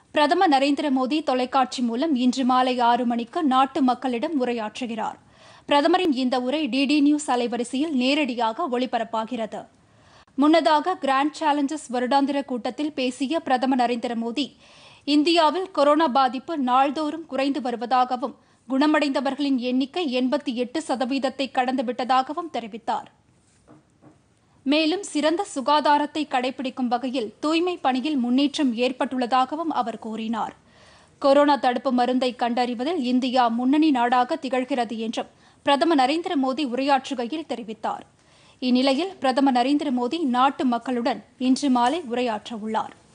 பிரதமர் நரேந்திர மோடி தொலைக்காட்சி மூலம் இன்று மாலை ஆறு மணிக்கு நாட்டு மக்களிடம் உரையாற்றுகிறார் பிரதமரின் இந்த உரை டிடி நியூஸ் அலைவரிசையில் நேரடியாக ஒளிபரப்பாகிறது முன்னதாக கிராண்ட் சேலஞ்சர்ஸ் வருடாந்திர கூட்டத்தில் பேசிய பிரதமர் நரேந்திர மோடி இந்தியாவில் கொரோனா பாதிப்பு நாள்தோறும் குறைந்து வருவதாகவும் குணமடைந்தவர்களின் எண்ணிக்கை எண்பத்தி எட்டு சதவீதத்தை கடந்துவிட்டதாகவும் தெரிவித்தார் மேலும் சிறந்த சுகாதாரத்தை கடைபிடிக்கும் வகையில் தூய்மை பணியில் முன்னேற்றம் ஏற்பட்டுள்ளதாகவும் அவர் கூறினார் கொரோனா தடுப்பு மருந்தை கண்டறிவதில் இந்தியா முன்னணி நாடாக திகழ்கிறது என்றும் பிரதமர் நரேந்திர மோடி உரையாற்றுகையில் தெரிவித்தார் இந்நிலையில் பிரதமர் நரேந்திர மோடி நாட்டு மக்களுடன் இன்று மாலை உரையாற்றவுள்ளார்